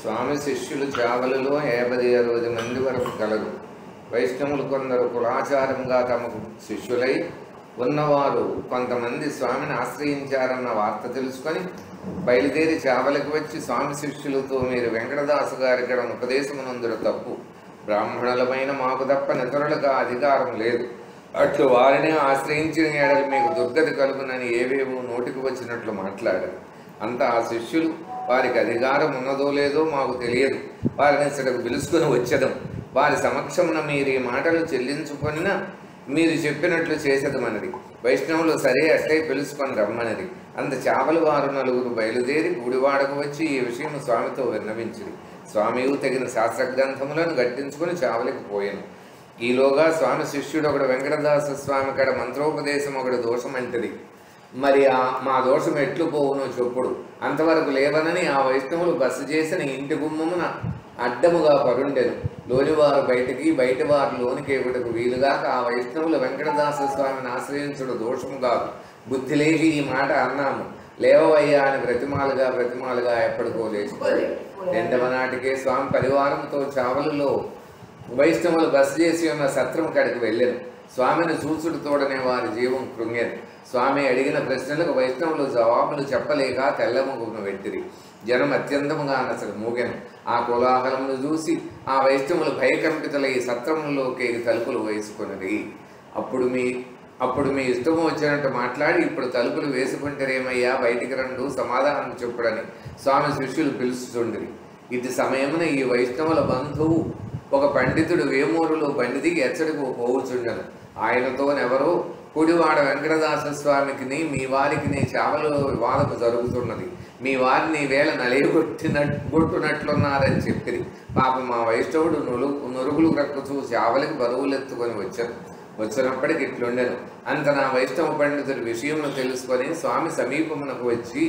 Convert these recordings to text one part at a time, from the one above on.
స్వామి శిష్యులు చావలలో యాభై అరవై మంది వరకు కలరు వైష్ణవులు కొందరు కులాచారంగా తమకు శిష్యులై ఉన్నవారు కొంతమంది స్వామిని ఆశ్రయించారన్న వార్త తెలుసుకొని బయలుదేరి చావలకు వచ్చి స్వామి శిష్యులతో మీరు వెంకటదాసు గారి ఇక్కడ ఉపదేశమునందుడు తప్పు బ్రాహ్మణులమైన మాకు తప్ప నితరులకు ఆ అధికారం లేదు అట్లు వారిని ఆశ్రయించిన ఏడలు మీకు దుర్గతి కలుగునని ఏవేవో నోటికి వచ్చినట్లు మాట్లాడారు అంత ఆ శిష్యులు వారికి అధికారం ఉన్నదో లేదో మాకు తెలియదు వారిని ఇక్కడకు పిలుచుకొని వచ్చేదం వారి సమక్షమున మీరు ఈ మాటలు చెల్లించుకొనిన మీరు చెప్పినట్లు చేసేదమన్నది వైష్ణవులు సరే అట్లే పిలుచుకొని రమ్మన్నది అంత చావలు వారు నలుగురు బయలుదేరి గుడివాడకు వచ్చి ఈ విషయం స్వామితో విన్నవించింది స్వామియు తగిన శాస్త్ర గ్రంథములను గట్టించుకొని చావలికి పోయాను ఈలోగా స్వామి శిష్యుడు ఒకడు వెంకటదాస స్వామి కడ మంత్రోపదేశం ఒకటి దోషం అంటది మరి ఆ మా దోషం ఎట్లు పోవునో చెప్పుడు అంతవరకు లేవనని ఆ వైష్ణవులు బస చేసిన ఇంటి గుమ్మమున అడ్డముగా పరుండెను లోనివారు బయటికి బయట వారు లోనికి ఎగుటకు వీలుగాక ఆ వైష్ణవులు వెంకటదాస స్వామిని ఆశ్రయించుడు దోషము కాదు బుద్ధి లేచి ఈ మాట అన్నాము లేవవయ్యా అని ప్రతిమాలుగా ప్రతిమాలుగా ఎప్పటికో లేచిపోయాడు రెండవ నాటికే స్వామి పరివారంతో చావలులో వైష్ణవులు బస చేసి ఉన్న సత్రం కాడికి వెళ్ళాను స్వామిని చూచుడు తోడనే వారి జీవం కృంగారు స్వామి అడిగిన ప్రశ్నలకు వైష్ణవులు జవాబులు చెప్పలేక తెల్లముగును పెట్టిరి జనం అత్యంతముగా అసలు మూగాను ఆ కోలాహలమును చూసి ఆ వైష్ణవులు భయకంపితులై సత్రములోకి తలుపులు వేసుకున్నది అప్పుడు మీ అప్పుడు మీ ఇష్టము వచ్చినట్టు మాట్లాడి ఇప్పుడు తలుపులు వేసుకుంటారేమయ్యా బయటికి రండు సమాధానం చెప్పుడని స్వామి శిష్యులు పిలుచుచుండిరి ఇది సమయమున ఈ వైష్ణవుల బంధువు ఒక పండితుడు వేమూరులో బండిది ఎచ్చడికి పోవుచుండను ఆయనతోనెవరో కుడివాడ వెంకటదాస స్వామికిని మీ వారికిని చావలో వివాదము జరుగుతున్నది మీ వారిని వేళ నలిగొట్టిన కొట్టునట్లున్నారని చెప్పిరి పాప మా వైష్ణవుడు నులు నురుగులు రక్కుతూ చావలికి బరువులెత్తుకొని వచ్చాను వచ్చినప్పటికి ఇట్లుండెను అంత నా వైష్ణవ పండితుడి విషయమును తెలుసుకొని స్వామి సమీపమునకు వచ్చి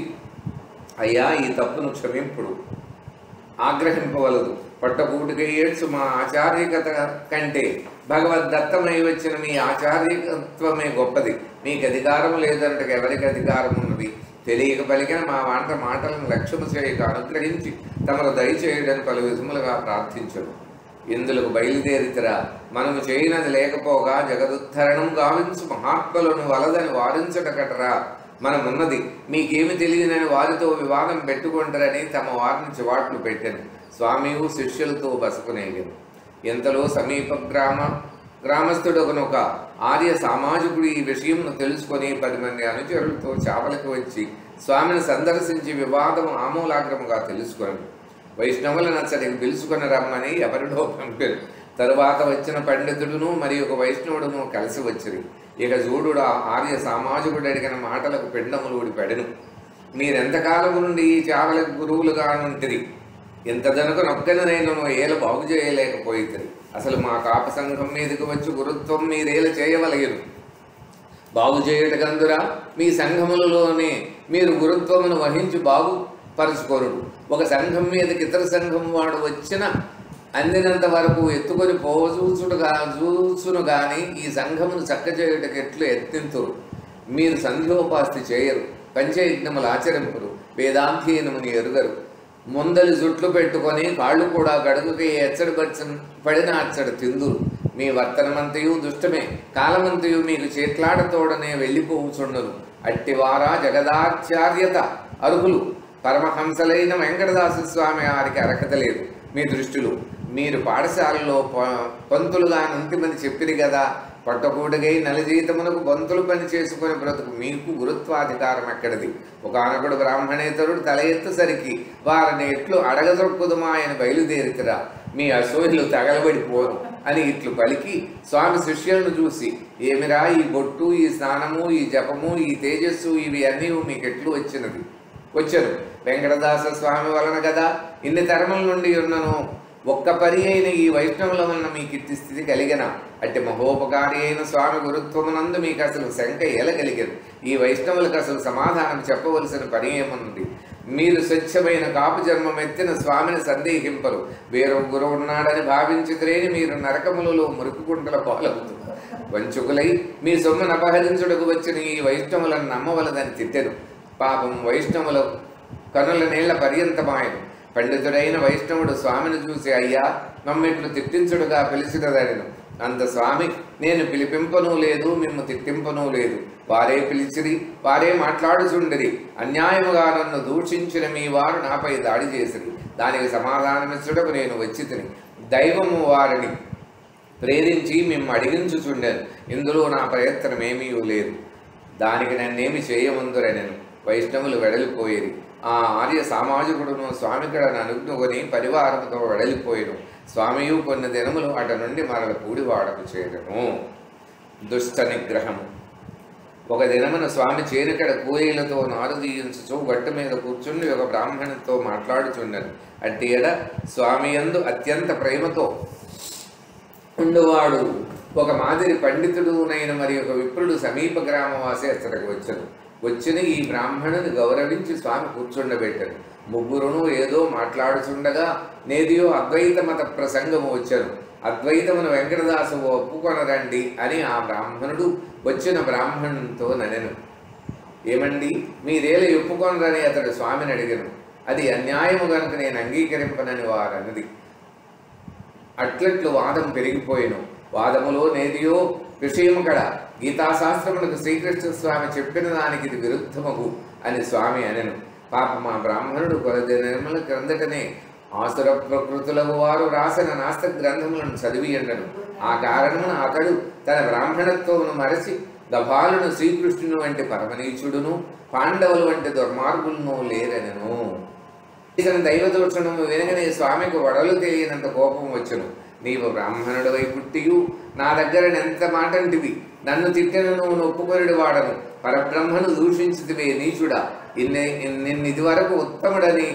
అయ్యా ఈ తప్పును క్షమింపుడు ఆగ్రహింపవలదు పట్టకూటికి ఏడ్చు మా ఆచార్యకత కంటే భగవద్దత్తమై వచ్చిన మీ ఆచార్యత్వమే గొప్పది మీకు అధికారం లేదంటే ఎవరికి అధికారం ఉన్నది తెలియక పలికిన మా వంట మాటలను లక్ష్యము చేయక అనుగ్రహించి తమరు దయచేయడం పలు విధములుగా ప్రార్థించరు ఇందులకు బయలుదేరితరా మనము చేయనది లేకపోగా జగదుద్ధరణం గావించు మహాత్ములను వలదని వారించటకటరా మనమున్నది మీకేమి తెలియదని వారితో వివాదం పెట్టుకుంటారని తమ వారిని చివాట్లు పెట్టాను స్వామియు శిష్యులతో బసకునేగాను ఇంతలో సమీప గ్రామ గ్రామస్థుడొకనొక ఆర్య సామాజికుడు ఈ విషయంను తెలుసుకొని పది మంది అనుచరులతో చావలకు వచ్చి స్వామిని సందర్శించి వివాదం ఆమూలాగ్రముగా తెలుసుకొని వైష్ణవులను అతడికి పిలుచుకొని రమ్మని ఎవరిలో పంపారు తరువాత వచ్చిన పండితుడును మరియు ఒక వైష్ణవుడును కలిసి వచ్చిరి ఇక చూడుడు ఆ ఆర్య సామాజికుడు అడిగిన మాటలకు పిండములు ఊడిపెడను మీరెంతకాలం నుండి ఈ చావలకు గురువులుగా నుంటిరి ఇంత జనకు నొక్కనైనా ఏల బాగు చేయలేకపోయితే అసలు మా కాప సంఘం మీదకి వచ్చి గురుత్వం మీరేల చేయవలయను బాగు చేయుటకందురా మీ సంఘములలోనే మీరు గురుత్వమును వహించి బాగు పరుచుకోరుడు ఒక సంఘం మీదకి ఇతర సంఘం వాడు వచ్చిన అందినంత వరకు ఎత్తుకొని పోచూచుడుగా చూచును గాని ఈ సంఘమును చక్క చేయుటకు ఎట్లు ఎత్తింతురు మీరు సంధ్యోపాస్తి చేయరు పంచయజ్ఞములు ఆచరింపురు వేదాంతీనముని ఎరుగరు ముందలి జుట్లు పెట్టుకొని కాళ్ళు కూడా గడుగుకి ఎచ్చడి పచ్చ పడిన అచ్చడి తిందురు మీ వర్తనమంతయు దుష్టమే కాలమంతయు మీకు చేట్లాడతోడనే వెళ్ళిపోవుచుండరు అట్టివారా జగదాచార్యత అర్హులు పరమహంసలైన వెంకటదాస స్వామి వారికి అర్హత లేదు మీ దృష్టిలో మీరు పాఠశాలలో ప- పంతులుగా అంతిమని చెప్పిరి కదా పట్టకూడగై నలజీతమునకు బంతులు పని చేసుకుని బ్రతుకు మీకు గురుత్వాధికారం ఎక్కడిది ఒకనొకడు బ్రాహ్మణేతరుడు తల ఎత్తుసరికి వారిని ఎట్లు అడగదొక్కుదుమా అని బయలుదేరితిరా మీ అసూయలు తగలబడిపోను అని ఇట్లు పలికి స్వామి శిష్యులను చూసి ఏమిరా ఈ బొట్టు ఈ స్నానము ఈ జపము ఈ తేజస్సు ఇవి అన్నీ మీకు ఎట్లు వచ్చినది వచ్చారు వెంకటదాస స్వామి వలన కదా ఇన్ని తరముల నుండి ఉన్నను ఒక్క పరి అయిన ఈ వైష్ణవుల వలన మీకు ఇట్టి స్థితి కలిగిన అట్టి మహోపకారి అయిన స్వామి గురుత్వమునందు మీకు అసలు శంక ఎలా కలిగదు ఈ వైష్ణవులకు అసలు సమాధానం చెప్పవలసిన పని ఏమన్నది మీరు స్వచ్ఛమైన కాపు జన్మం ఎత్తిన స్వామిని సందేహింపరు వేరొక గురువు ఉన్నాడని భావించితేని మీరు నరకములలో మురుకుకుంటల పాలవుతుంది వంచుకులై మీ సొమ్మును అపహరించుటకు వచ్చిన ఈ వైష్ణవులను నమ్మవలదని తిట్టెను పాపం వైష్ణవుల కనుల నీళ్ల పర్యంతమాయను పండితుడైన వైష్ణవుడు స్వామిని చూసి అయ్యా మమ్మిట్లు తిట్టించుడుగా పిలిచినదనను అంత స్వామి నేను పిలిపింపను లేదు మిమ్ము తిట్టింపను లేదు వారే పిలిచిరి వారే మాట్లాడుచుండిరి అన్యాయముగా నన్ను దూషించిన మీ వారు నాపై దాడి చేసిరి దానికి సమాధానమిచ్చుటకు నేను వచ్చి తిని దైవము వారిని ప్రేరించి మిమ్ము అడిగించుచుండాను ఇందులో నా ప్రయత్నం ఏమీ లేదు దానికి నన్నేమి చేయముందురనెను వైష్ణవులు వెడలిపోయేది ఆ ఆర్య సామాజికుడును స్వామి కడను అనుగ్నుకొని పరివారముతో వెడలిపోయిను స్వామియు కొన్ని దినములు అట నుండి మరల పూడివాడకు చేరను దుష్ట నిగ్రహము ఒక దినమున స్వామి చేరికడ కూలీలతో నారు తీయించుచు గట్టు మీద కూర్చుండి ఒక బ్రాహ్మణుతో మాట్లాడుచుండెను అట్టి ఎడ స్వామి యందు అత్యంత ప్రేమతో ఉండువాడు ఒక మాదిరి పండితుడునైన మరి ఒక విప్రుడు సమీప గ్రామవాసి అతడికి వచ్చను వచ్చిన ఈ బ్రాహ్మణుని గౌరవించి స్వామి కూర్చుండబెట్టారు ముగ్గురును ఏదో మాట్లాడుచుండగా నేదియో అద్వైత మత ప్రసంగము వచ్చాను అద్వైతమును వెంకటదాసు ఒప్పుకొనరండి అని ఆ బ్రాహ్మణుడు వచ్చిన బ్రాహ్మణునితో ననెను ఏమండి మీరేల ఒప్పుకొనరని అతడు స్వామిని అడిగను అది అన్యాయము గనుక నేను అంగీకరింపనని వారన్నది అట్లట్లు వాదం పెరిగిపోయిను వాదములో నేదియో విషయము కడ గీతాశాస్త్రమునకు శ్రీకృష్ణ స్వామి చెప్పిన దానికి ఇది విరుద్ధమగు అని స్వామి అనెను పాప మా బ్రాహ్మణుడు కొలది నిర్మల క్రిందటనే ఆసుర ప్రకృతులకు వారు రాసిన నాస్త గ్రంథములను చదివి ఉండను ఆ కారణమున అతడు తన బ్రాహ్మణత్వమును మరచి గభాలును శ్రీకృష్ణుని వంటి పరమనీచుడును పాండవులు వంటి దుర్మార్గులను లేరనెను ఇతని దైవదోషణము వినగనే స్వామికి వడలు తెలియనంత కోపం వచ్చును నీవు బ్రాహ్మణుడవై పుట్టియు నా దగ్గర ఎంత మాటంటివి నన్ను తిట్టిన నువ్వు ఒప్పుకొనిడు వాడను పరబ్రహ్మను దూషించితివే నీచుడా ఇన్ని నిన్నిది వరకు ఉత్తముడని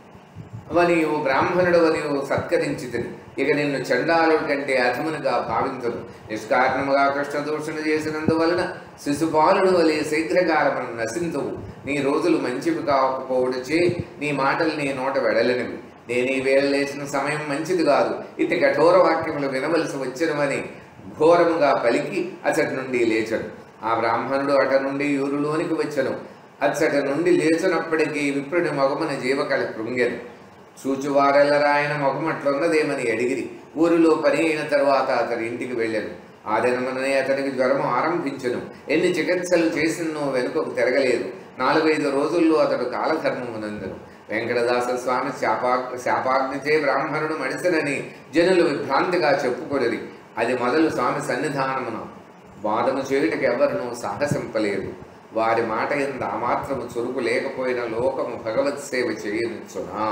నీవు బ్రాహ్మణుడు నీవు సత్కరించితిని ఇక నిన్ను చండాలుడి కంటే అధమునిగా భావించను నిష్కారణముగా కృష్ణ దూషణ చేసినందువలన శిశుపాలుడు వలె శీఘ్రకాలమును నశింతువు నీ రోజులు మంచివి కాకపోవడుచే నీ మాటలు నీ నోట వెడలనివి నేను ఈ వేళ లేచిన సమయం మంచిది కాదు ఇటు కఠోర వాక్యములు వినవలసి వచ్చినవని ఘోరముగా పలికి అచటి నుండి లేచను ఆ బ్రాహ్మణుడు అట నుండి యూరులోనికి వచ్చను అచ్చట నుండి లేచినప్పటికీ విప్రుని మగమున జీవకళ కృంగెను చూచువారెల్లరాయన మొగమట్లున్నదేమని అడిగిరి ఊరిలో పని అయిన తరువాత అతడి ఇంటికి వెళ్ళాను ఆ దినముననే అతనికి జ్వరం ఆరంభించను ఎన్ని చికిత్సలు చేసినో వెనుకకు తిరగలేదు నాలుగైదు రోజుల్లో అతడు కాలధర్మమునందను వెంకటదాస స్వామి శాపా శాపాగ్నిచే బ్రాహ్మణుడు మడిసనని జనులు విభ్రాంతిగా చెప్పుకొనిరి అది మొదలు స్వామి సన్నిధానమున వాదము చేయుటకు ఎవరునూ సాహసింపలేదు వారి మాట ఎందు ఆ మాత్రము చురుకు లేకపోయిన లోకము భగవత్ సేవ చేయనుచునా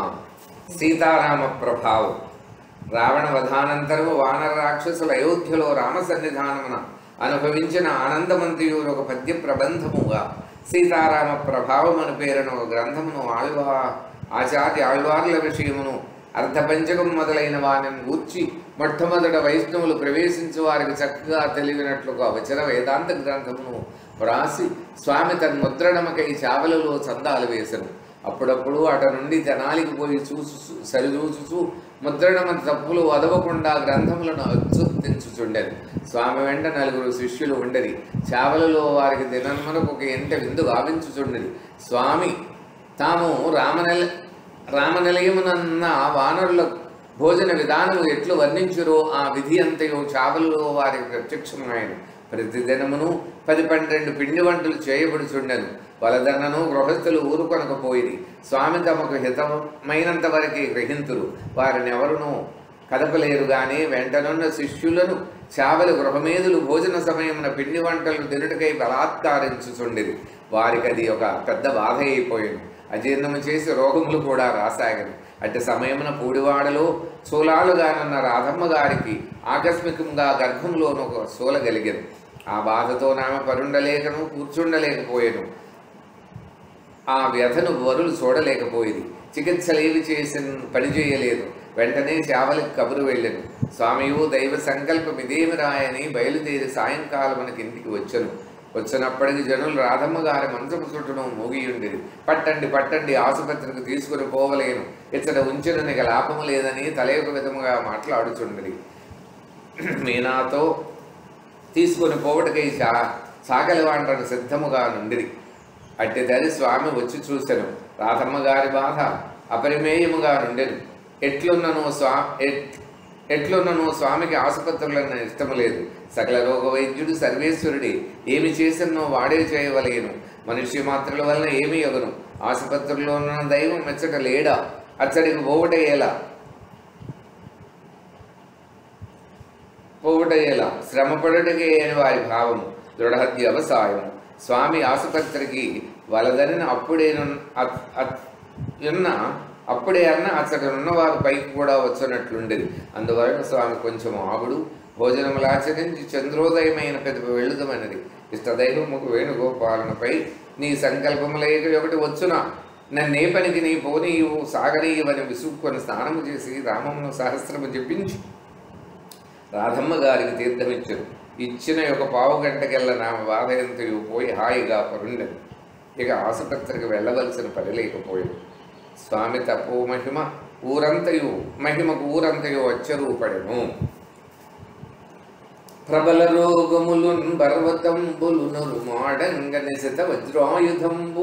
సీతారామ ప్రభావం రావణ వధానంతరము వానర రాక్షసుల అయోధ్యలో రామ సన్నిధానమున అనుభవించిన ఆనందమంతియుడు ఒక పద్య ప్రబంధముగా సీతారామ ప్రభావం అని పేరును ఒక గ్రంథమును ఆళ్వా ఆచార్య ఆళ్వార్ల విషయమును అర్ధపంచకం మొదలైన వారిని గూర్చి మొట్టమొదట వైష్ణవులు ప్రవేశించు వారికి చక్కగా తెలివినట్లుగా వచన వేదాంత గ్రంథమును వ్రాసి స్వామి తన ముద్రణమకై చావలలో చందాలు వేసను అప్పుడప్పుడు అట నుండి జనాలికి పోయి చూసు సరిచూచుచు ముద్రణమ తప్పులు వదవకుండా గ్రంథములను అచ్చుతించుచుండెను స్వామి వెంట నలుగురు శిష్యులు ఉండరి చావలలో వారికి దినమునకు ఒక ఎంట విందు గావించుచుండరి స్వామి తాము రామనెల రామనిలయమునన్న వానరుల భోజన విధానము ఎట్లు వర్ణించురో ఆ విధి అంతయో చావలలో వారికి ప్రత్యక్షమైన ప్రతిదినమును పది పన్నెండు పిండి వంటలు చేయబడుచుండెను వలదన్నను గృహస్థులు ఊరుకొనకపోయిరి స్వామి తమకు హితమైనంత వరకే గ్రహింతురు వారిని ఎవరునూ కదపలేరు గాని వెంటనున్న శిష్యులను చావలి గృహమేదులు భోజన సమయమున పిండి వంటలు తినుటకై బలాత్కారించుచుండిరి వారికి అది ఒక పెద్ద బాధ అయిపోయింది అజీర్ణము చేసి రోగములు కూడా రాసాగను అట్టి సమయమున పూడివాడలో శూలాలుగానున్న రాధమ్మ గారికి ఆకస్మికంగా గర్భంలోనూ ఒక శూల కలిగను ఆ బాధతో నామె పరుండలేకను కూర్చుండలేకపోయాను ఆ వ్యధను వరులు చూడలేకపోయింది చికిత్సలేవి చేసిన పని చేయలేదు వెంటనే చావలికి కబురు వెళ్ళాను స్వామియు దైవ సంకల్పం ఇదేమి రాయని బయలుదేరి సాయంకాలం మనకి ఇంటికి వచ్చను వచ్చినప్పటికి జనులు రాధమ్మ గారి మంచపు చుట్టూ మూగియుండేది పట్టండి పట్టండి ఆసుపత్రికి తీసుకుని పోవలేను ఇతడ ఉంచిన నీకు లాభము లేదని తలయొక విధముగా మాట్లాడుచుండేది మీనాతో తీసుకుని పోవటకై సా సాకలి వాండ్రను సిద్ధముగా నుండిరి అట్టి దరి స్వామి వచ్చి చూసెను రాధమ్మ గారి బాధ అపరిమేయముగా నుండెను ఎట్లున్నను స్వా ఎట్ ఎట్లున్నను స్వామికి ఆసుపత్రులన్న ఇష్టము లేదు సకల రోగ వైద్యుడు సర్వేశ్వరుడి ఏమి చేసినో వాడే చేయవలయను మనుష్య మాత్రల వలన ఏమి ఎగను ఆసుపత్రుల్లో ఉన్న దైవం మెచ్చట లేడా అచ్చడికి పోవటయ్యేలా పోవటయ్యేలా శ్రమపడుటకే అని వారి భావము దృఢహత్య వ్యవసాయము స్వామి ఆసుపత్రికి వలదని అప్పుడే ఉన్న అప్పుడే అన్న అతడు ఉన్నవారు పైకి కూడా వచ్చినట్లుండేది అందువలన స్వామి కొంచెం ఆగుడు భోజనములు ఆచరించి చంద్రోదయమైన పెదప వెళ్ళుదమన్నది ఇష్టదైవముకు వేణుగోపాలనపై నీ సంకల్పములేక ఒకటి వచ్చునా నన్నే పనికి నీ పోనీయు సాగనీయవని విసుక్కొని స్నానము చేసి రామమును సహస్రము జపించు రాధమ్మ గారికి తీర్థమిచ్చారు ఇచ్చిన ఒక పావు గంటకెళ్ళ నా బాధ ఎంతయో పోయి హాయిగా పరుండను ఇక ఆసుపత్రికి వెళ్ళవలసిన పని లేకపోయాడు స్వామి తపో మహిమ ఊరంతయు మహిమకు ఊరంతయు అచ్చరూపడెను ప్రబల రోగములున్ పర్వతంబులు నరుమాడంగ నిశిత వజ్రాయుధంబు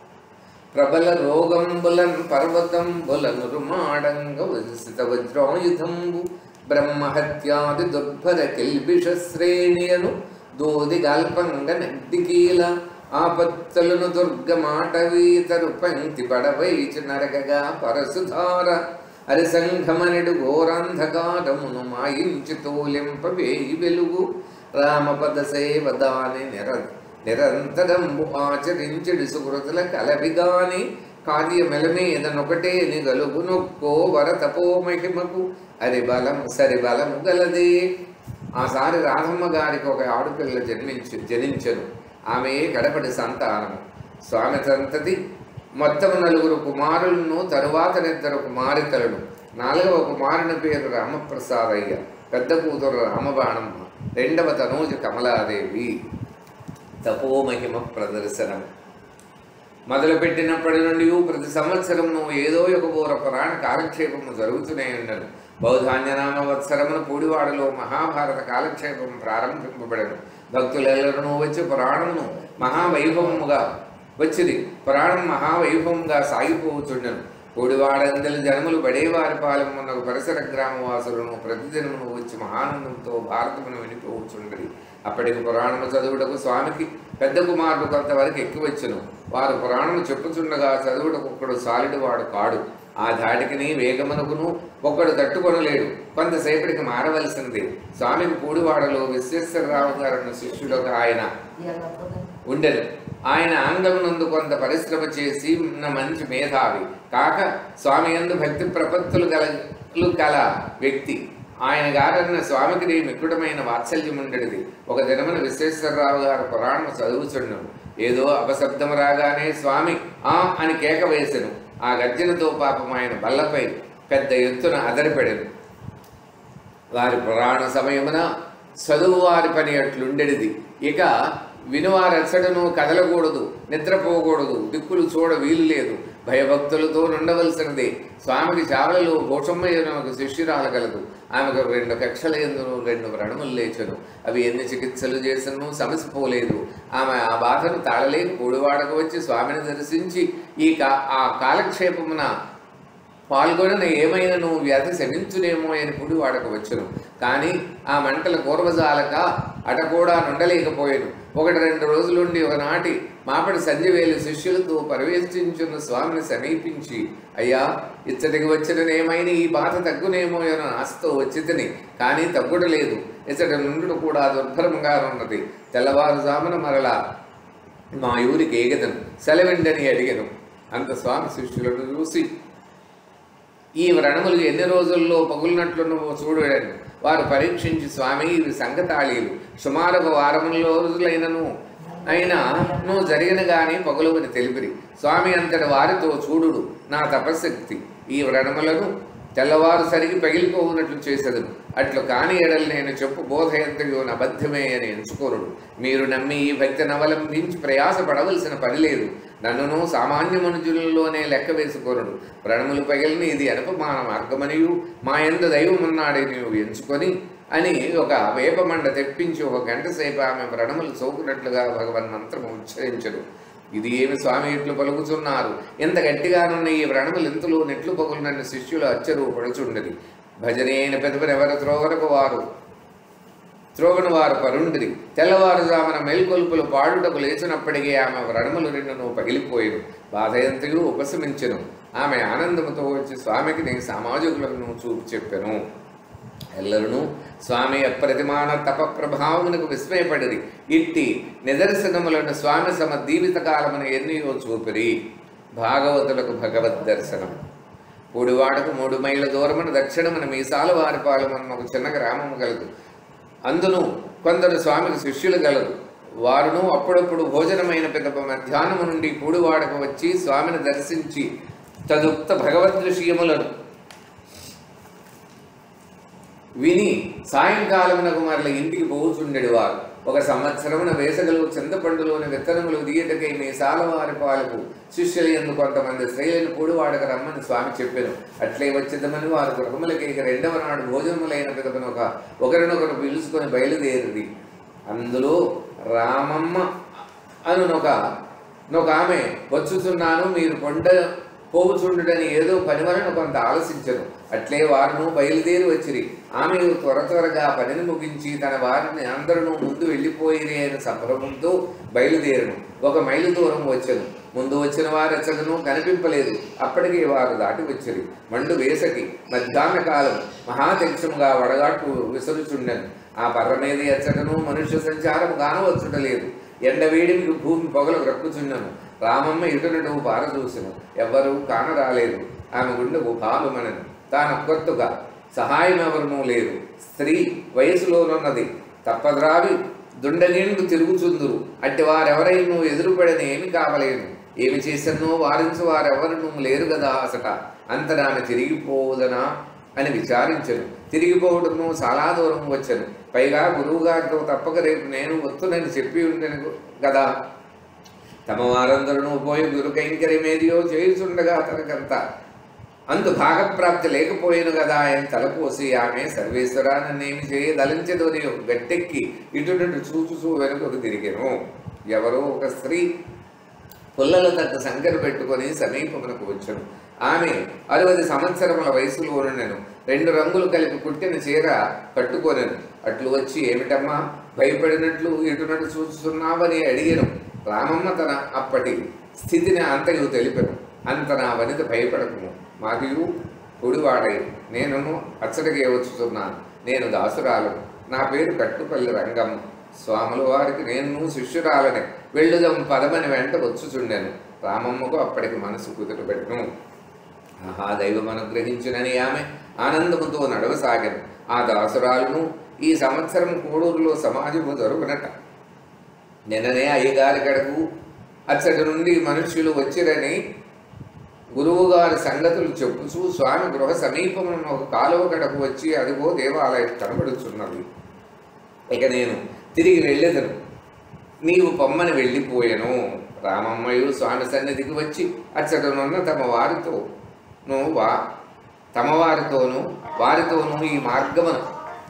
ప్రబల రోగంబులన్ పర్వతంబుల నురుమాడంగ నిశిత వజ్రాయుధంబు బ్రహ్మహత్యాది దుర్భర కిల్బిష శ్రేణియను దోది గల్పంగ నడ్డికీల ఆపత్తులను దుర్గమాటవీతరు పంక్తి పడవైచు నరగగా పరసుధార అరిసంఘమనుడు ఘోరాంధకారమును మాయించి తోలింప వేయి వెలుగు రామపద సేవ దాని నిర నిరంతరంబు ఆచరించుడు సుకృతుల కలవిగాని కార్యమెలమేదనొకటే నిగలుగు నొక్కో వరతపో మహిమకు అది బలం సరి బలము గలదే ఆసారి రాధమ్మ గారికి ఒక ఆడపిల్ల జన్మించు జనించను ఆమె కడపటి సంతానము స్వామి సంతతి మొత్తం నలుగురు కుమారులను తరువాతనిద్దరు కుమారితలను నాలుగవ కుమారుని పేరు రామప్రసాదయ్య పెద్ద కూతురు రామబాణమ్మ రెండవ తనూజ కమలాదేవి తపోమహిమ ప్రదర్శనం మొదలుపెట్టినప్పటి నుండి ప్రతి సంవత్సరమును ఏదో ఒక పూర పురాణ కాలక్షేపము జరుగుతూనే ఉండను బౌధాన్యనామ వత్సరమున పూడివాడలో మహాభారత కాలక్షేపం ప్రారంభింపబడను భక్తులెల్లరూ వచ్చి పురాణమును మహావైభవముగా వచ్చింది పురాణం మహావైభవంగా సాగిపోతుండను పూడివాడందలి జనములు బడేవారి పాలెం ఉన్న పరిసర గ్రామవాసులను ప్రతిదినమును వచ్చి మహానందంతో భారతమును వినిపోవచ్చుండది అప్పటికి పురాణము చదువుటకు స్వామికి పెద్ద కుమారుడు కొంతవరకు ఎక్కువచ్చును వారు పురాణము చెప్పుచుండగా చదువుటకు ఒక్కడు సాలిడు వాడు కాడు ఆ ధాటికిని వేగమునకును ఒక్కడు తట్టుకొనలేడు కొంతసేపటికి మారవలసింది స్వామికి పూడివాడలో విశ్వేశ్వరరావు గారు శిష్యుడు ఆయన ఉండెను ఆయన ఆంగమునందు కొంత పరిశ్రమ చేసి ఉన్న మంచి మేధావి కాక స్వామి యందు భక్తి ప్రపత్తులు గలలు గల వ్యక్తి ఆయన గారన్న స్వామికి నీ మిక్కుడమైన వాత్సల్యం ఉండేది ఒక దినమున విశ్వేశ్వరరావు గారు పురాణం చదువుచుండను ఏదో అపశబ్దం రాగానే స్వామి ఆ అని కేక వేసెను ఆ గర్జనతో పాపం ఆయన బల్లపై పెద్ద ఎత్తున అదరిపెడెను వారి పురాణ సమయమున చదువు వారి పని అట్లుండెడిది ఇక వినువారెచ్చడను కదలకూడదు నిద్రపోకూడదు దిక్కులు చూడ వీలు లేదు భయభక్తులతో నుండవలసినది స్వామికి చావలలో భూషమ్మయ్యను ఒక శిష్యురాలు కలదు ఆమెకు రెండు కక్షలందును రెండు వ్రణములు లేచను అవి ఎన్ని చికిత్సలు చేసినను సమసిపోలేదు ఆమె ఆ బాధను తాళలేక పూడివాడకు వచ్చి స్వామిని దర్శించి ఈ కా ఆ కాలక్షేపమున పాల్గొనన ఏమైనా నువ్వు వ్యాధి శమించునేమో అని పుడి వాడకు వచ్చును కానీ ఆ మంటల పూర్వజాలక అట కూడా నుండలేకపోయాను ఒకటి రెండు రోజులుండి ఒకనాటి మాపడి సంజవేలు శిష్యులతో పర్యవేక్షించున్న స్వామిని సమీపించి అయ్యా ఇచ్చటికి వచ్చిన ఏమైనా ఈ బాధ తగ్గునేమో అని ఆశతో వచ్చితని కానీ తగ్గుడలేదు ఇచ్చటి నుండి కూడా దుర్భరంగా ఉన్నది తెల్లవారుజామున మరలా మా ఊరికి ఏగదను సెలవిండని అడిగను అంత స్వామి శిష్యులను చూసి ఈ వ్రణములు ఎన్ని రోజుల్లో పగులినట్లు నువ్వు చూడను వారు పరీక్షించి స్వామి ఇవి సంగతాళీలు సుమారు ఒక వారములో రోజులైనను అయినా నువ్వు జరిగిన గాని పగులవని తెలిపిరి స్వామి అంతటి వారితో చూడుడు నా తపశక్తి ఈ వ్రణములను తెల్లవారు సరిగి పగిలిపోవునట్లు చేసేదను అట్లు కాని ఎడలు నేను చెప్పు బోధ ఎంతయో అబద్ధమే అని ఎంచుకోరుడు మీరు నమ్మి ఈ భక్తిని అవలంబించి ప్రయాసపడవలసిన పని లేదు నన్నును సామాన్య మనుజులలోనే లెక్క వేసుకోరుడు ప్రణములు పగిలిన ఇది అనుపమాన మార్గమనియు మా ఎందు దైవమున్నాడే నీవు ఎంచుకొని అని ఒక వేపమండ తెప్పించి ఒక గంట సేపు ఆమె వ్రణములు సోకునట్లుగా భగవన్ మంత్రము ఉచ్చరించడు ఇది ఏమి స్వామి ఇట్లు పలుకుతున్నారు ఎంత గట్టిగానున్న ఈ వ్రణములు ఇంతలో నెట్లు పగులునన్న శిష్యులు అచ్చరు పడుచుండది భజనేన పెదపరెవరు త్రోవరకు వారు త్రోవను వారు పరుండిరి తెల్లవారుజామున మేల్కొల్పులు పాడుటకు లేచినప్పటికీ ఆమె వ్రణములు రెండును పగిలిపోయిను బాధయంతయు ఉపశమించెను ఆమె ఆనందముతో వచ్చి స్వామికి నేను సామాజికులను చూపు చెప్పెను ఎల్లరును స్వామి అప్రతిమాన తప ప్రభావమునకు విస్మయపడిరి ఇట్టి నిదర్శనములను స్వామి సమ జీవిత కాలమున ఎన్నయో చూపిరి భాగవతులకు భగవద్ దర్శనం పూడివాడకు మూడు మైళ్ళ దూరమున దక్షిణమున మీసాల వారిపాలెమన్న ఒక చిన్న గ్రామము కలదు అందును కొందరు స్వామికి శిష్యులు గలరు వారును అప్పుడప్పుడు భోజనమైన పిదప మధ్యాహ్నము నుండి పూడివాడకు వచ్చి స్వామిని దర్శించి తదుక్త భగవద్ విషయములను విని సాయంకాలమునకు మరల ఇంటికి పోవుచుండెడు వారు ఒక సంవత్సరమున వేసగలు చింతపండులోని విత్తనములు దియటకై మీ సాలవారి పాలకు శిష్యులు ఎందు కొంతమంది స్త్రీలను పూడివాడక రమ్మని స్వామి చెప్పాను అట్లే వచ్చిద్దమని వారు గృహములకి ఇక రెండవ నాడు భోజనములైన పిదపన ఒక ఒకరినొకరు పిలుచుకొని బయలుదేరింది అందులో రామమ్మ అనునొక నొక ఆమె వచ్చుచున్నాను మీరు కొండ పోవుచుండుడని ఏదో పని వలన కొంత ఆలసించను అట్లే వారును బయలుదేరి వచ్చిరి ఆమె త్వర త్వరగా పనిని ముగించి తన వారిని అందరూ ముందు వెళ్ళిపోయిరి అయిన సంభ్రమంతో బయలుదేరను ఒక మైలు దూరం వచ్చను ముందు వచ్చిన వారు ఎచ్చగను కనిపింపలేదు అప్పటికే వారు దాటి వచ్చిరి మండు వేసకి మధ్యాహ్న కాలం మహాతెక్షముగా వడగాట్టు విసరుచుండెను ఆ పర్ర మీద ఎచ్చటను మనుష్య సంచారం కానవచ్చుటలేదు ఎండవేడికి భూమి పొగలు రక్కుచున్నను రామమ్మ ఇటునటు పారదూసెను ఎవ్వరూ కానరాలేదు ఆమె గుండెకు పాపమనను తాను కొత్తగా సహాయం ఎవరునూ లేదు స్త్రీ వయసులోనున్నది తప్పద్రావి దుండనీళ్లు తిరుగుచుందురు అట్టి వారెవరైనూ ఎదురుపడని ఏమి కావలేను ఏమి చేసన్నో వారించు వారెవరునూ లేరు కదా అసట అంతనామె తిరిగిపోవుదనా అని విచారించను తిరిగిపోవడము చాలా దూరం వచ్చాను పైగా గురువుగారితో తప్పక రేపు నేను వస్తునని చెప్పి ఉండను కదా తమ వారందరూ పోయి గురు కైంకర్యమేదియో చేయుచుండగా తనకంత అందు భాగప్రాప్తి లేకపోయిను కదా ఆయన తలపోసి ఆమె సర్వేశ్వరా నన్నేమి చేయదలించదోని ఒక గట్టెక్కి ఇటునటు చూచుచూ వెనుకకు తిరిగెను ఎవరో ఒక స్త్రీ పుల్లల తగ్గ సంకర పెట్టుకొని సమీపమునకు వచ్చను ఆమె అరవది సంవత్సరముల వయసులో ఉండెను రెండు రంగులు కలిపి కుట్టిన చీర కట్టుకొనెను అట్లు వచ్చి ఏమిటమ్మా భయపడినట్లు ఇటునటు చూస్తున్నావని అడిగాను రామమ్మ తన అప్పటి స్థితిని అంతయు తెలిపెను అంత నా వనిత భయపడకుము మాదియు పొడివాడై నేను అచ్చడికి వచ్చుతున్నాను నేను దాసురాలు నా పేరు కట్టుపల్లి రంగమ్మ స్వాముల వారికి నేను శిష్యురాలని వెళ్ళుదం పదమని వెంట వచ్చుచుండెను రామమ్మకు అప్పటికి మనసు కుదుటపెట్టును ఆహా దైవం అనుగ్రహించునని ఆమె ఆనందముతో నడవసాగాను ఆ దాసురాలను ఈ సంవత్సరం కోడూరులో సమాజము జరుగునట నిన్ననే అయ్యగారి కడకు అచ్చటి నుండి మనుష్యులు వచ్చిరని గురువుగారి సంగతులు చెప్పుచూ స్వామి గృహ సమీపమున ఒక కాలువ కడకు వచ్చి అదిగో దేవాలయం కనబడుచున్నది ఇక నేను తిరిగి వెళ్ళేదను నీవు పొమ్మని వెళ్ళిపోయాను రామమ్మయు స్వామి సన్నిధికి వచ్చి అచ్చటనున్న తమ వారితో నువ్వు వా తమ వారితోనూ వారితోనూ ఈ మార్గమున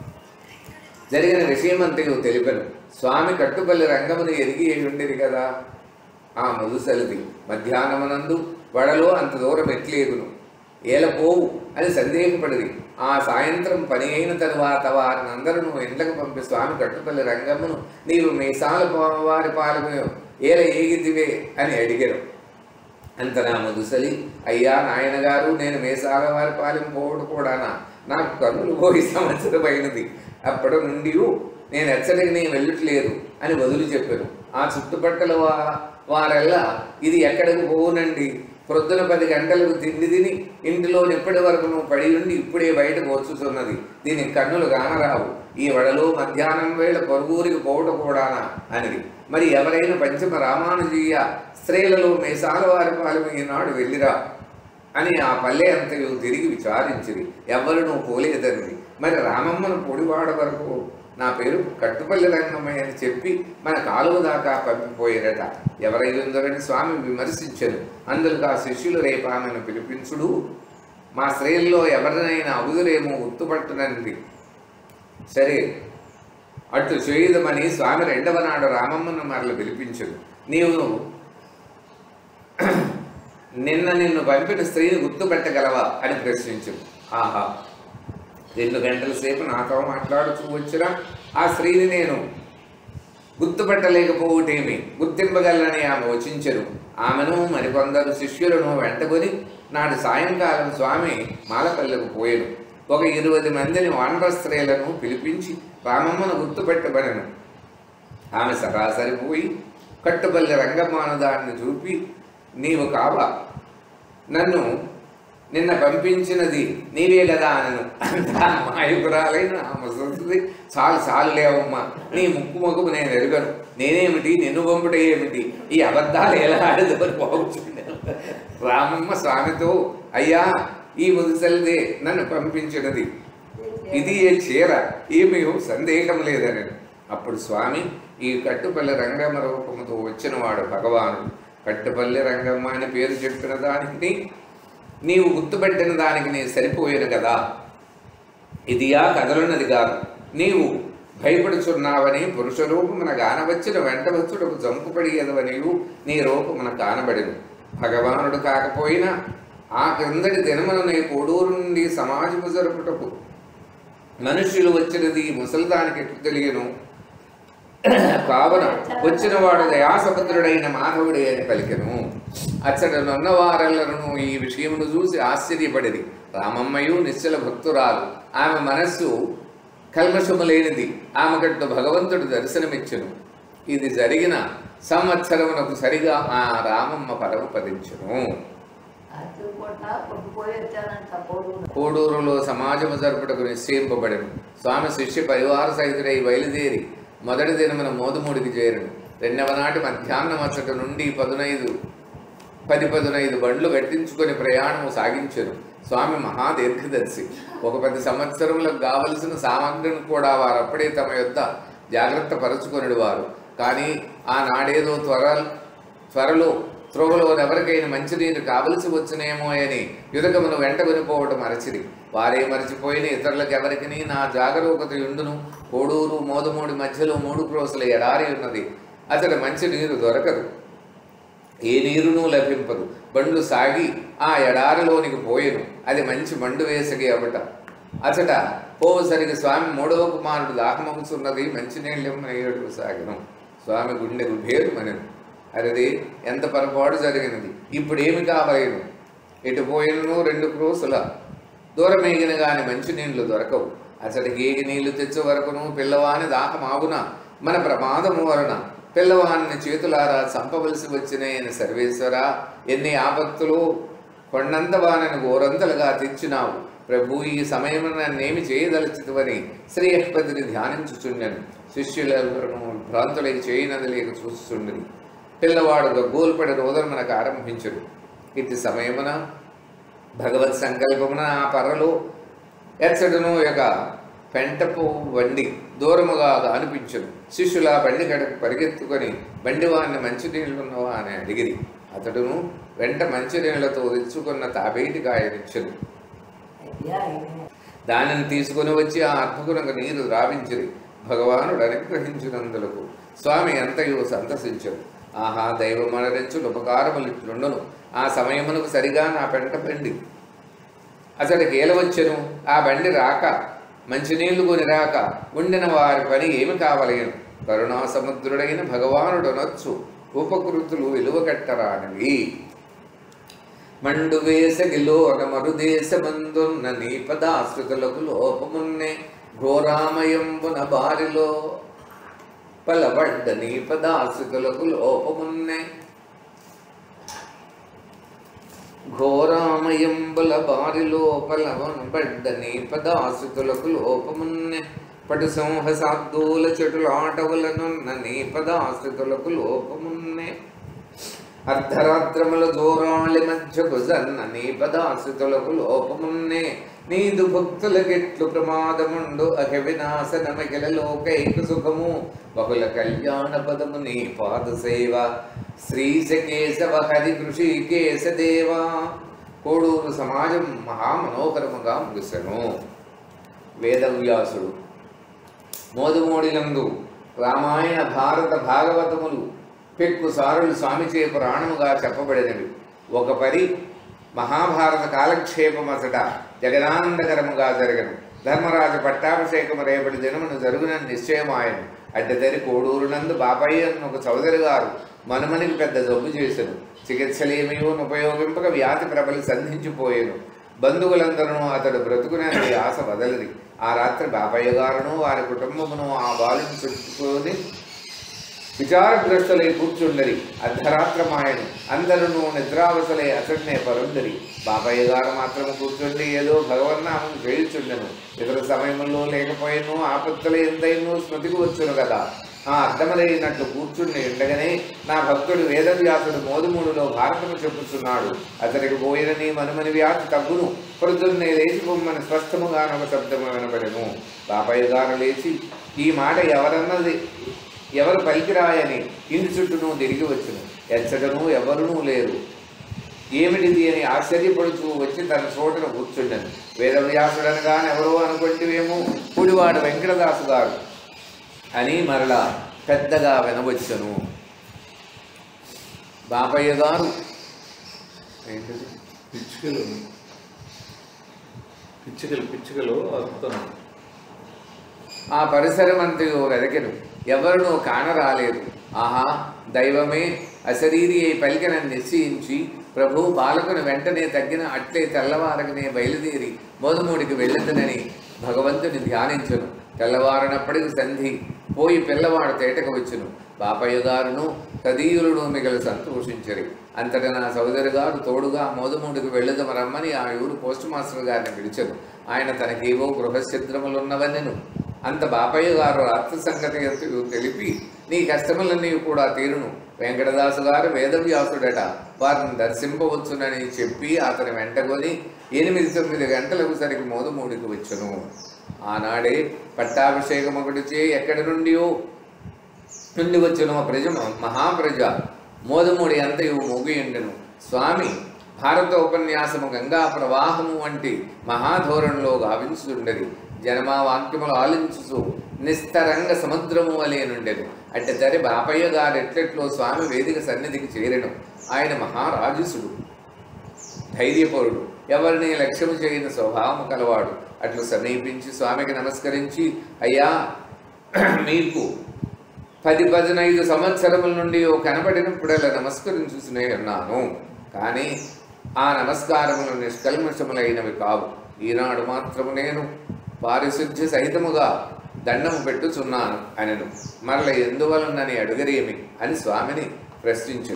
జరిగిన విషయమంతయు తెలిపెను స్వామి కట్టుపల్లి రంగమును ఎరిగి ఉండేది కదా ఆ ముదుసలిది మధ్యాహ్నమునందు వడలో అంత దూరం ఎట్లేగును ఏలపోవు అని సందేహపడిది ఆ సాయంత్రం పని అయిన తరువాత వారిని అందరూ ఇండ్లకు పంపి స్వామి కట్టుపల్లి రంగమును నీవు మీసాల వారి పాలము ఏల ఏగిదివే అని అడిగారు అంత నా ముదుసలి అయ్యా నాయనగారు నేను మేసాల వారి పాలెం పోవడం కూడానా నాకు కన్నులు పోయి సంవత్సరం అయినది అప్పటి నుండి నేను ఎచ్చడికి నేను వెళ్ళట్లేదు అని వదులు చెప్పాను ఆ చుట్టుపక్కల వా వారెల్లా ఇది ఎక్కడికి పోవునండి ప్రొద్దున పది గంటలకు తిండి తిని ఇంటిలో ఇప్పటి వరకు నువ్వు పడి ఉండి ఇప్పుడే బయటకు వచ్చుతున్నది దీనికి కన్నులు కానరావు ఈ వడలో మధ్యాహ్నం వేళ పొరుగురికి పోవటం కూడానా అనేది మరి ఎవరైనా పంచమ రామానుజీయ స్త్రీలలో మేసాల వారి పాలెం ఈనాడు వెళ్ళిరా అని ఆ పల్లె అంతయు తిరిగి విచారించింది ఎవరు నువ్వు పోలేదన్నది మరి రామమ్మను పొడివాడ వరకు నా పేరు కట్టుపల్లి రంగమయ్య అని చెప్పి మన కాలువ దాకా పంపిపోయారట ఎవరైందరని స్వామి విమర్శించను అందుకు ఆ శిష్యులు రేపు ఆమెను పిలిపించుడు మా స్త్రీల్లో ఎవరినైనా అవుదురేమో గుర్తుపట్టునంది సరే అట్లు చేయదమని స్వామి రెండవ నాడు రామమ్మను మరల పిలిపించదు నీవు నిన్న నిన్ను పంపిన స్త్రీని గుర్తుపెట్టగలవా అని ప్రశ్నించింది ఆహా రెండు గంటల సేపు నాతో మాట్లాడుతూ వచ్చిన ఆ స్త్రీని నేను గుర్తుపట్టలేకపోవటేమి గుర్తింపగలనని ఆమె వచించరు ఆమెను మరికొందరు శిష్యులను వెంటకొని నాడు సాయంకాలం స్వామి మాలపల్లెకు పోయెను ఒక ఇరవై మందిని వానర స్త్రీలను పిలిపించి రామమ్మను గుర్తుపెట్టబడను ఆమె సరాసరి పోయి కట్టుబల్లి రంగమ్మాను దాన్ని చూపి నీవు కావా నన్ను నిన్న పంపించినది నీవే కదా అనను అంతా మాయుకురాలైన ఆ ముసలిది చాలు చాలు లేవమ్మా నీ ముక్కు మొగ్గు నేను ఎరుగను నేనేమిటి నిన్ను పంపుట ఏమిటి ఈ అబద్ధాలు ఎలా ఆడదని బాగుచున్నాను రామమ్మ స్వామితో అయ్యా ఈ ముదిసలిదే నన్ను పంపించినది ఇది ఏ చీర ఏమీ సందేహం లేదని అప్పుడు స్వామి ఈ కట్టుపల్లి రంగమ్మ రూపముతో వచ్చినవాడు భగవానుడు కట్టుపల్లి రంగమ్మ అని పేరు చెప్పిన దానికి నీవు గుర్తుపెట్టిన దానికి నేను సరిపోయాను కదా ఇది ఆ కదలున్నది కాదు నీవు భయపడుచున్నావని పురుష రూపమున గానవచ్చిన వెంట వచ్చుటకు జంపుపడియదవనియు నీ రూపమున కానబడిను భగవానుడు కాకపోయినా ఆ క్రిందటి దినమున నీ కోడూరు నుండి సమాజము జరుపుటకు మనుష్యులు వచ్చినది ఈ ముసలిదానికి ఎట్లు తెలియను కావున వచ్చిన వాడు దయాసముద్రుడైన మాధవుడే అని పలికెను అచ్చటనున్న వారెల్లరూ ఈ విషయమును చూసి ఆశ్చర్యపడిది రామమ్మయు నిశ్చల భక్తురాలు ఆమె మనస్సు కల్మషము లేనిది ఆమెకట్టు భగవంతుడు దర్శనమిచ్చును ఇది జరిగిన సంవత్సరమునకు సరిగా ఆ రామమ్మ పరమపదించును అచ్చుకోట కొట్టుపోయి వచ్చానంట పోడు కోడూరులో సమాజము జరుపుటకు నిశ్చయింపబడెను స్వామి శిష్య పరివార సహితుడై బయలుదేరి మొదటి దినమున మోదుమూడికి చేరను రెండవ నాటి మధ్యాహ్నం అచ్చట నుండి పదునైదు పది పదునైదు బండ్లు కట్టించుకొని ప్రయాణము సాగించెను స్వామి మహాదీర్ఘదర్శి ఒక పది సంవత్సరములకు కావలసిన సామగ్రిని కూడా వారు అప్పుడే తమ యొద్ద జాగ్రత్త పరుచుకొనిడు వారు కానీ ఆనాడేదో త్వర త్వరలో త్రోవలో ఎవరికైనా మంచినీరు కావలసి వచ్చునేమో అని యుదకమును వెంట కొనిపోవటం మరచిరి వారే మరచిపోయిన ఇతరులకు ఎవరికి నా జాగరూకత యుండును కోడూరు మోదమూడి మధ్యలో మూడు క్రోసుల ఎడారి ఉన్నది అతడు మంచి నీరు దొరకదు ఏ నీరును లభింపదు బండ్లు సాగి ఆ ఎడారిలోనికి పోయెను అది మంచి మండు వేసగి అవట అచట పోవసరికి స్వామి మూడవ కుమారుడు దాహమగుచున్నది మంచినీళ్ళెమ్మని ఏడుపు సాగను స్వామి గుండె గుభేరుమనెను అరది ఎంత పొరపాటు జరిగినది ఇప్పుడు ఏమి కావలేను ఎటు పోయినను రెండు క్రోసుల దూరమేగిన గాని మంచినీళ్లు దొరకవు అతడికి ఏగి నీళ్లు తెచ్చే వరకును పిల్లవాని దాహమాగున మన ప్రమాదము వలన పిల్లవాడిని చేతులారా చంపవలసి వచ్చినాయని సర్వేశ్వర ఎన్ని ఆపత్తులు కొండంత వానని ఘోరంతలుగా తెచ్చినావు ప్రభు ఈ సమయమున నన్నేమి చేయదలుచుతువని శ్రేయస్పతిని ధ్యానించుచున్నాను శిష్యులను భ్రాంతులై చేయనది లేక చూస్తుండని పిల్లవాడు గగ్గోల్పడి రోదన మనకు ఆరంభించడు ఇటు సమయమున భగవత్ సంకల్పమున ఆ పర్రలో ఎచ్చడును యొక్క పెంటపు బండి దూరముగా అనిపించను శిష్యుల బండి కడకు పరిగెత్తుకొని బండివాడిని మంచినీళ్ళున్నవా అని అడిగిరి అతడును వెంట మంచినీళ్లతో తెచ్చుకున్న తాబేటికాయనిచ్చను అయ్యా ఈమె దానిని తీసుకొని వచ్చి ఆ అర్భకునకు నీరు ద్రావించిరి భగవానుడు అనుగ్రహించినందులకు స్వామి ఎంతయో సంతసించరు ఆహా దైవమనరించులు ఉపకారములిట్లుండును ఆ సమయమునకు సరిగా నా పెంట బండి అతడికి ఏలవచ్చెను ఆ బండి రాక మంచినీళ్లు కొని రాక ఉండిన వారి పని ఏమి కావలేను కరుణా సముద్రుడైన భగవానుడు నొచ్చు ఉపకృతులు విలువ కట్టరానివి మండు వేసగిలో మరుదేశమందున్న నీ పదాశ్రుతులకు లోపమున్నే ఘోరామయంబున బారిలో పలబడ్డ నీ పదాశ్రుతులకు లోపమున్నే ఘోరామయంబుల బారిలో పలవనబడ్డ నీ పదాశ్రుతులకు లోపమున్నే పటు సంహసాబ్దూల చెటులాటవులనున్న నీ పదాశ్రుతులకు లోపమున్నే అర్ధరాత్రముల దూరాళి మధ్యకు జన్న నీ పదాశ్రితులకు లోపమున్నే నీదు భక్తులకెట్లు ప్రమాదముండు అహ వినాశనమగిల లోకైక సుఖము బహుళ కళ్యాణ పదము నీ పాద సేవ శ్రీశ కేశవ హరి కృషి కేశదేవా కోడూరు సమాజం మహామనోహరముగా ముగిసెను వేదవ్యాసుడు మోదుమోడిలందు రామాయణ భారత భాగవతములు పెక్కు సారులు స్వామిచే పురాణముగా చెప్పబడినవి ఒక పరి మహాభారత కాలక్షేపమసట జగదానందకరముగా జరగను ధర్మరాజు పట్టాభిషేకము రేపటి దినమును జరుగునని నిశ్చయమాయను అడ్డదరి కోడూరునందు బాపయ్య అన్న ఒక చౌదరి గారు మనుమనికి పెద్ద జబ్బు చేసెను చికిత్సలేమియో ఉపయోగింపక వ్యాధి ప్రబలి సంధించిపోయాను బంధువులందరూ అతడు బ్రతుకునే ఆశ వదలది ఆ రాత్రి బాపయ్య గారును వారి కుటుంబమును ఆ బాలుని చుట్టుకొని విచారగ్రస్తులై కూర్చుండరి అర్ధరాత్రమాయను అందరూ నిద్రావసలై అతడినే పరుందరి బాబయ్య గారు మాత్రం కూర్చుండి ఏదో భగవన్నామం చేయుచుండెను ఇతర సమయంలో లేకపోయిను ఆపత్తుల ఎందైనూ స్మృతికి వచ్చును కదా ఆ అర్థమలైనట్లు కూర్చుండి ఉండగానే నా భక్తుడు వేదవ్యాసుడు మోదుమూడులో భారతము చెప్పుచున్నాడు అతనికి పోయిన నీ మనుమని వ్యాధి తగ్గును పొద్దున్నే లేచి పొమ్మని స్పష్టముగానొక శబ్దము వినబడెను బాపయ్య గారు లేచి ఈ మాట ఎవరన్నది ఎవరు పలికిరాయని ఇంటి చుట్టూను తిరిగి వచ్చును ఎచ్చటను ఎవరునూ లేరు ఏమిటిది అని ఆశ్చర్యపడుతూ వచ్చి తన చోటను కూర్చుండను వేదవ్యాసుడనగానే ఎవరో అనుకుంటేవేమో కుడివాడు వెంకటదాసు గారు అని మరలా పెద్దగా వినవచ్చును బాపయ్య గారు ఏంటిది పిచ్చుకలు పిచ్చుకలు పిచ్చుకలు అద్భుతం ఆ పరిసరమంతయు వెదకెను ఎవరునూ కానరాలేదు ఆహా దైవమే అశరీరి అయి పలికనని నిశ్చయించి ప్రభు బాలకుని వెంటనే తగ్గిన అట్లే తెల్లవారకనే బయలుదేరి మోదుమూడికి వెళ్ళదనని భగవంతుని ధ్యానించును తెల్లవారినప్పటికి సంధి పోయి పిల్లవాడు తేటకు వచ్చును బాపయ్య గారును తదీయులను మిగలు సంతోషించరి అంతటా నా సోదరి గారు తోడుగా మోదుమూడికి వెళ్ళదమ రమ్మని ఆ ఊరు పోస్ట్ మాస్టర్ గారిని పిలిచెను ఆయన తనకేవో గృహఛిద్రములున్నవన్నెను అంత బాపయ్య గారు అర్థ సంగతి ఎంతయు తెలిపి నీ కష్టములన్నీ కూడా తీరును వెంకటదాసు గారు వేదవ్యాసుడట వారిని దర్శింపవచ్చునని చెప్పి అతని వెంటకొని ఎనిమిది తొమ్మిది గంటలకు సరికి మోదుమూడికి వచ్చును ఆనాడే పట్టాభిషేకమొకటిచే ఎక్కడి నుండియో నుండి వచ్చిన మా ప్రజ మహాప్రజ మోదముడి అంతయు మూగియుండెను స్వామి భారత ఉపన్యాసము గంగా ప్రవాహము వంటి మహాధోరణిలో గావించుండెది జనమా వాక్యములు ఆలించుచు నిస్తరంగ సముద్రము వలె నుండెను అట్టి తరి బాపయ్య గారు ఎట్లెట్లో స్వామి వేదిక సన్నిధికి చేరెను ఆయన మహారాజుసుడు ధైర్యపరుడు ఎవరిని లక్ష్యము చేయని స్వభావము కలవాడు అట్లు సమీపించి స్వామికి నమస్కరించి అయ్యా మీకు పది పదినైదు సంవత్సరముల నుండి ఓ కనబడినప్పుడల్లా నమస్కరించుకునే ఉన్నాను కానీ ఆ నమస్కారములు నిష్కల్మషములైనవి కావు ఈనాడు మాత్రము నేను పారిశుద్ధ్య సహితముగా దండము పెట్టుచున్నాను అనను మరల ఎందువలనని అడుగరేమి అని స్వామిని ప్రశ్నించు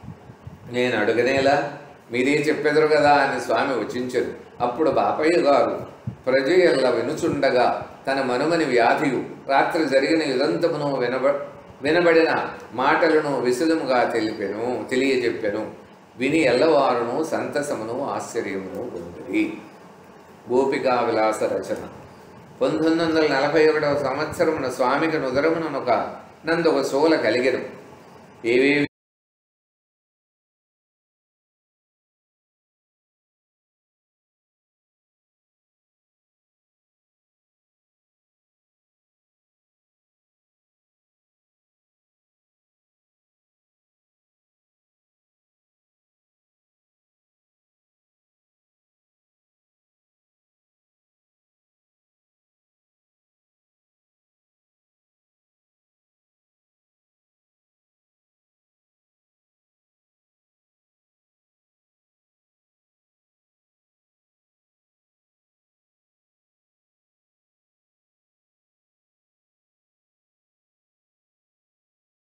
నేను అడుగనేలా మీరే చెప్పెదరు కదా అని స్వామి వచించరు అప్పుడు బాపయ్య గారు ప్రజయల్ల వినుచుండగా తన మనుమని వ్యాధియు రాత్రి జరిగిన యుదంతమును వినబ వినబడిన మాటలను విశదముగా తెలిపెను తెలియజెప్పెను విని ఎల్లవారును సంతసమును ఆశ్చర్యమును పొందిరి గోపికా విలాస రచన పంతొమ్మిది వందల నలభై ఒకటవ సంవత్సరమున స్వామికి నుదరమునొక నందొక శోల కలిగెను ఏవేవి